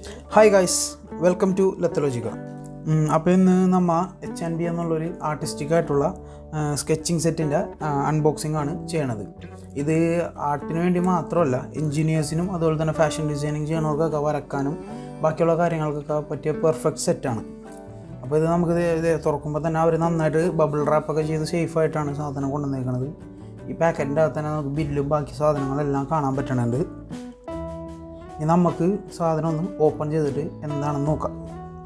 hi guys welcome to ലത്തലോജിക്ക അപ്പോൾ ഇന്ന് നമ്മ എച്ച് ആൻഡ് ബി എന്നുള്ളൊരു ആർട്ടിസ്റ്റിക് ആയിട്ടുള്ള സ്കെച്ചിങ് സെറ്റിൻ്റെ അൺബോക്സിംഗ് ആണ് ചെയ്യണത് ഇത് ആർട്ടിന് വേണ്ടി മാത്രമല്ല എൻജിനീയേഴ്സിനും അതുപോലെ തന്നെ ഫാഷൻ ഡിസൈനിങ് ചെയ്യണവർക്കൊക്കെ വരക്കാനും ബാക്കിയുള്ള കാര്യങ്ങൾക്കൊക്കെ പറ്റിയ പെർഫെക്റ്റ് സെറ്റാണ് അപ്പോൾ ഇത് നമുക്ക് ഇത് ഇത് തുറക്കുമ്പോൾ തന്നെ അവർ നന്നായിട്ട് ബബിൾ റാപ്പൊക്കെ ചെയ്ത് സേഫായിട്ടാണ് സാധനം കൊണ്ടുവന്നേക്കുന്നത് ഈ പാക്കറ്റിൻ്റെ അകത്ത് തന്നെ നമുക്ക് ബില്ലും ബാക്കി സാധനങ്ങളെല്ലാം കാണാൻ പറ്റണുണ്ട് ഇനി നമുക്ക് സാധനം ഒന്ന് ഓപ്പൺ ചെയ്തിട്ട് എന്താണെന്ന് നോക്കാം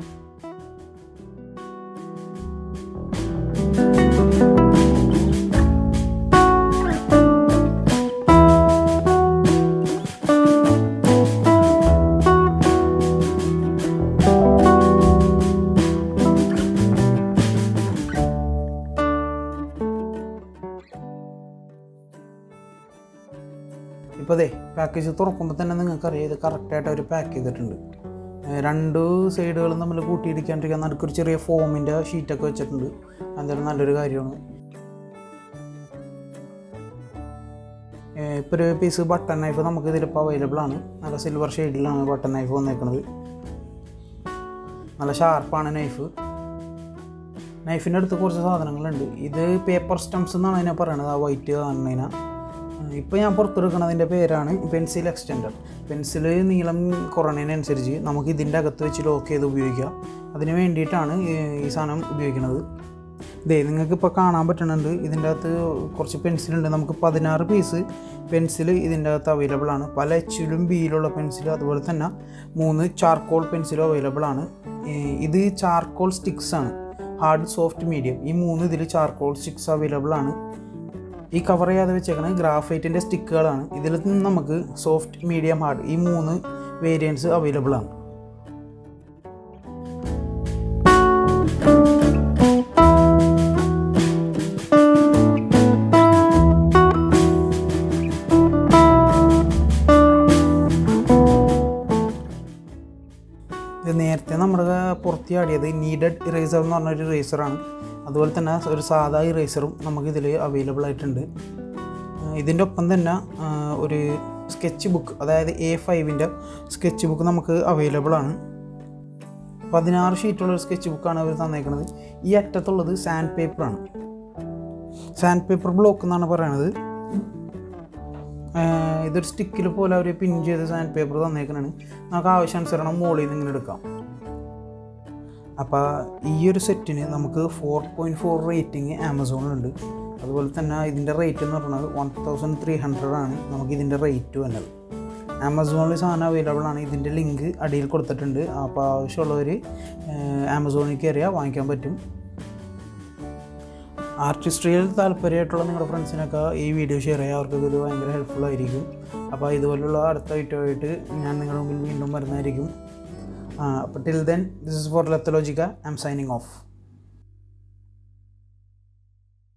ഇപ്പോൾ അതെ പാക്കേജ് തുറക്കുമ്പോൾ തന്നെ നിങ്ങൾക്കറിയാം ഇത് കറക്റ്റായിട്ട് അവർ പാക്ക് ചെയ്തിട്ടുണ്ട് ഏഹ് രണ്ട് സൈഡുകളും തമ്മിൽ കൂട്ടിയിടിക്കാണ്ടിരിക്കാൻ നടുക്കൊരു ചെറിയ ഫോമിൻ്റെ ഷീറ്റൊക്കെ വെച്ചിട്ടുണ്ട് എന്തായാലും നല്ലൊരു കാര്യമാണ് ഇപ്പോൾ ഒരു പീസ് ബട്ടൺ നൈഫ് നമുക്ക് ഇതിലിപ്പോൾ അവൈലബിൾ ആണ് നല്ല സിൽവർ ഷെയ്ഡിലാണ് ബട്ടൺ നൈഫ് വന്നേക്കുന്നത് നല്ല ഷാർപ്പാണ് നൈഫ് നൈഫിൻ്റെ അടുത്ത് കുറച്ച് സാധനങ്ങളുണ്ട് ഇത് പേപ്പർ സ്റ്റംസ് എന്നാണ് അതിനെ പറയണത് ആ വൈറ്റ് കാണുന്നതിനാ ഇപ്പോൾ ഞാൻ പുറത്തെടുക്കുന്നതിൻ്റെ പേരാണ് പെൻസിൽ എക്സ്റ്റൻഡർ പെൻസിൽ നീളം കുറഞ്ഞതിനനുസരിച്ച് നമുക്ക് ഇതിൻ്റെ അകത്ത് വെച്ച് ലോക്ക് ചെയ്ത് ഉപയോഗിക്കാം അതിന് വേണ്ടിയിട്ടാണ് ഈ- ഈ സാധനം ഉപയോഗിക്കുന്നത് ഇതേ നിങ്ങൾക്ക് ഇപ്പോൾ കാണാൻ പറ്റുന്നുണ്ട് ഇതിൻ്റെ അകത്ത് കുറച്ച് പെൻസിലുണ്ട് നമുക്ക് പതിനാറ് പീസ് പെൻസിൽ ഇതിൻ്റെ അകത്ത് അവൈലബിൾ ആണ് പല എച്ചിലും ബിയിലുള്ള പെൻസിൽ അതുപോലെ തന്നെ മൂന്ന് ചാർക്കോൾ പെൻസിലും അവൈലബിൾ ആണ് ഈ ഇത് ചാർക്കോൾ സ്റ്റിക്സ് ആണ് ഹാർഡ് സോഫ്റ്റ് മീഡിയം ഈ മൂന്ന് ഇതിൽ ചാർക്കോൾ സ്റ്റിക്സ് അവൈലബിൾ ആണ് ഈ കവർ ചെയ്യാതെ വെച്ചേക്കുന്നത് ഗ്രാഫൈറ്റിൻ്റെ സ്റ്റിക്കുകളാണ് ഇതിൽ നിന്ന് നമുക്ക് സോഫ്റ്റ് മീഡിയം ഹാർഡ് ഈ മൂന്ന് വേരിയൻസ് അവൈലബിൾ ആണ് ഇത് നേരത്തെ നമ്മുടെ പുറത്ത് ചാടിയത് നീഡഡ് ഇറേസർ എന്ന് പറഞ്ഞൊരു ഇറേസറാണ് അതുപോലെ തന്നെ ഒരു സാധാ ഇറേസറും നമുക്ക് ഇതിൽ അവൈലബിൾ ആയിട്ടുണ്ട് ആഹ് ഇതിൻ്റെ ഒപ്പം തന്നെ ആഹ് ഒരു സ്കെച്ച് ബുക്ക് അതായത് എ ഫൈവിൻ്റെ സ്കെച്ച് ബുക്ക് നമുക്ക് അവൈലബിൾ ആണ് പതിനാറ് ഷീറ്റുള്ള ഒരു സ്കെച്ച് ബുക്കാണ് അവർ തന്നേക്കുന്നത് ഈ അറ്റത്തുള്ളത് സാൻഡ് പേപ്പറാണ് സാൻഡ് പേപ്പർ ബ്ലോക്ക് എന്നാണ് പറയണത് ആഹ് ഇതൊരു സ്റ്റിക്കിൽ പോലെ അവർ പിൻ ചെയ്ത് സാൻഡ് പേപ്പർ തന്നേക്കണാണ് നമുക്ക് ആവശ്യാനുസരണം മുകളിൽ നിന്ന് ഇങ്ങനെ എടുക്കാം അപ്പോൾ ഈ ഒരു സെറ്റിന് നമുക്ക് ഫോർ പോയിൻറ്റ് ഫോർ റേറ്റിംഗ് ആമസോണിലുണ്ട് അതുപോലെ തന്നെ ഇതിൻ്റെ റേറ്റ് എന്ന് പറയുന്നത് വൺ തൗസൻഡ് ത്രീ ഹൺഡ്രഡ് ആണ് നമുക്ക് ഇതിൻ്റെ റേറ്റ് വന്നത് ആമസോണിൽ സാധനം അവൈലബിൾ ആണ് ഇതിൻ്റെ ലിങ്ക് അടിയിൽ കൊടുത്തിട്ടുണ്ട് അപ്പോൾ ആവശ്യമുള്ളവർ ആമസോണിൽ കയറിയാൽ വാങ്ങിക്കാൻ പറ്റും ആർട്ടിസ്ട്രിയിൽ താല്പര്യമായിട്ടുള്ള നിങ്ങളുടെ ഫ്രണ്ട്സിനൊക്കെ ഈ വീഡിയോ ഷെയർ ചെയ്യുക അവർക്ക് ഇത് ഭയങ്കര ഹെൽപ്ഫുൾ ആയിരിക്കും അപ്പോൾ ഇതുപോലുള്ള അടുത്ത ഐറ്റമായിട്ട് ഞാൻ നിങ്ങളുടെ മുമ്പിൽ വീണ്ടും വരുന്നതായിരിക്കും അപ്പോൾ till then this is for ലത്തലോജിക്ക ഐ എം സൈനിങ് ഓഫ്